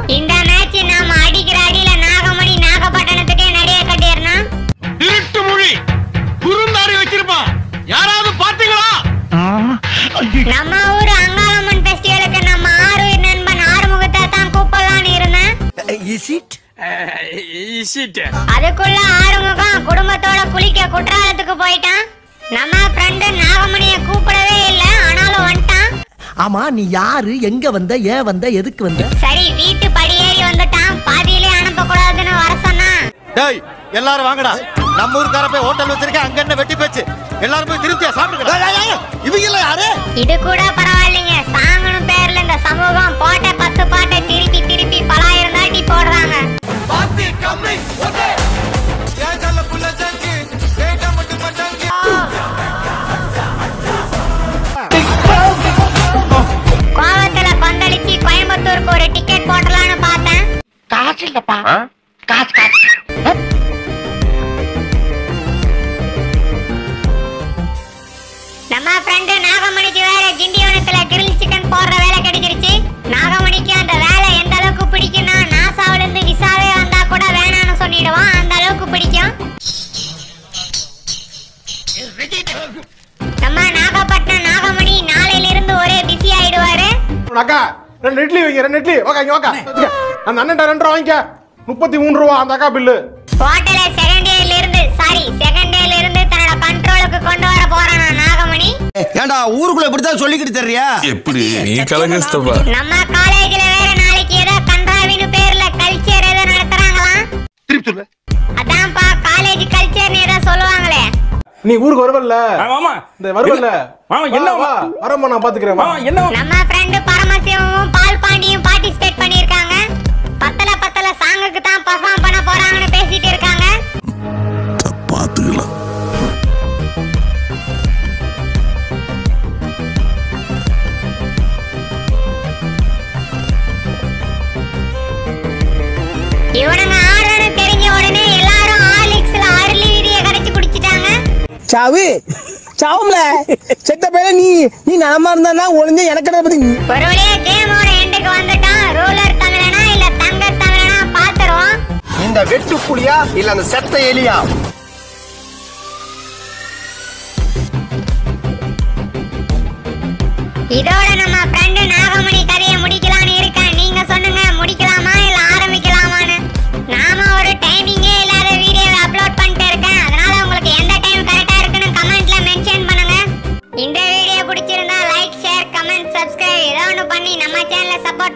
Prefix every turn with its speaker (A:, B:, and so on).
A: இந்த மேட்ச் நாம அடிக்கிற அடியில நாகமணி நாகப்பட்டினத்துக்கே நடைய கட்டிடணும்
B: திருட்டு மொழி குறுந்தாரி வச்சிருப்பான் யாராவது பாத்தீங்களா
A: நம்ம ஊர் அங்காளம்மன் ஃபெஸ்டிவலுக்கு நம்ம ஆறுயிர் நண்பன் ஆறுமுகத்தை தான் கூப்பிடலாம்னு இருந்தேன் அதுக்குள்ள ஆறுமுகம் குடும்பத்தோட குளிக்க குற்றாலத்துக்கு போயிட்டான் நம்ம ஃப்ரெண்டு நாகமணிய கூப்பிடவே இல்ல ஆனாலும் வந்துட்டான்
C: ஆமா நீ யாரு எங்க வந்த ஏன் வந்த எதுக்கு வந்த
A: சரி வீட்டு படியேறி வந்துட்டான் பாதியிலே அனுப்ப கூடாதுன்னு வர சொன்னான்
D: டேய் எல்லாரும் வாங்கடா நம்ம ஊருக்கார போய் ஹோட்டல் வச்சிருக்கேன் அங்க என்ன வெட்டி போச்சு எல்லாரும் போய் திருப்தியா சாப்பிடுங்க இவங்க யாரு
A: இது கூட பரவாயில்லைங்க சாங்கனு பேர்ல இந்த சமூகம் போட்ட பத்து பாட்டை திருப்பி திருப்பி பலாயிரம் தாட்டி போடுறாங்க கோவத்துல கொந்தளிச்சு கோயம்புத்தூருக்கு ஒரு டிக்கெட் போட்டலாம்னு பார்த்தேன் நம்ம ஃப்ரெண்டு நாகமணிக்கு வேற திண்டிவனத்துல கிரில் சிக்கன் போடுற வேலை கிடைச்சிருச்சு நாகமணிக்கு அந்த வேலை எந்த அளவுக்கு பிடிக்கும்னா நாசாவில இருந்து விசாவே வந்தா கூட வேணாம்னு சொல்லிடுவான் அந்த அளவுக்கு பிடிக்கும் நம்ம நாகப்பட்டினம் நாகமணி நாளையில இருந்து ஒரே பிஸி ஆயிடுவாரு
E: அக்கா ரெண்டு இட்லி வைங்க ரெண்டு இட்லி ஓகே இங்க ஓகே அந்த அண்ணன் ரெண்டு ரூபா வாங்கிக்க முப்பத்தி மூணு ரூபா அந்த அக்கா பில்லு
A: ஹோட்டலை செகண்ட் இயர்ல இருந்து சாரி செகண்ட் இயர்ல இருந்து தன்னோட கண்ட்ரோலுக்கு கொண்டு வர போறானா நாகமணி
F: ஏன்டா ஊருக்குள்ள இப்படித்தான் சொல்லிக்கிட்டு தெரியா
G: எப்படி நீ கலகஸ்தப்பா
A: நம்ம காலேஜ்ல வேற நாளைக்கு ஏதோ கன்றாவின்னு பேர்ல கல்ச்சர் ஏதோ நடத்துறாங்களாம்
D: திருப்பி சொல்லு
A: அதான்ப்பா காலேஜ் கல்ச்சர்னு ஏதோ சொல்லுவாங்களே
E: நீ ஊருக்கு வருவல்ல
B: மாமா
E: இந்த வருவல்ல
B: மாமா, என்ன
E: வா, வா வரமா நான் பாத்துக்கிறேன் வா.
B: என்ன
A: நம்ம ஃப்ரெண்டு பரமசிவமும் பால் பாண்டியும் பார்ட்டிசிபேட் பண்ணிருக்காங்க பத்தல பத்தல சாங்குக்கு தான் பர்ஃபார்ம் பண்ண போறாங்கன்னு பேசிட்டு இருக்காங்க
G: பாத்துக்கலாம்
A: இவனுங்க ஆடுறன்னு தெரிஞ்ச உடனே எல்லாரும் ஹார்லிக்ஸ்ல அருளி விதியை கரைச்சு குடிச்சிட்டாங்க
C: சாவு சாவும்ல செத்த பேர நீ நீ நலமா இருந்தா ஒளிஞ்ச எனக்கு பத்தி
A: ஒரு வழியா கேமோட எண்டுக்கு வந்துட்டான் ரூலர் தமிழனா இல்ல தங்க தமிழனா பாத்துருவோம்
F: இந்த வெட்டு புலியா இல்ல அந்த செத்த எலியா
A: இதோட நம்ம ஃப்ரெண்டு நாகமணி கதையை முடிக்கலாம்னு இருக்கேன் நீங்க சொல்லுங்க முடிக்கலாமா இல்ல ஆரம்பிக்கலாமான்னு நாம ஒரு டைமிங்கே இல்லாத வீடியோவை அப்லோட் பண்ணிட்டு இருக்கேன் அதனால உங்களுக்கு எந்த டைம் கரெக்டா இருக்குன்னு கமெண்ட்ல மென்ஷன் பண்ணுங்க இந்த வீடியோ பிடிச்சிருந்தா லைக் ஷேர் கமெண்ட் சப்ஸ்கிரைப் ஏதோ ஒன்று பண்ணி நம்ம சேனலை சப்போர்ட்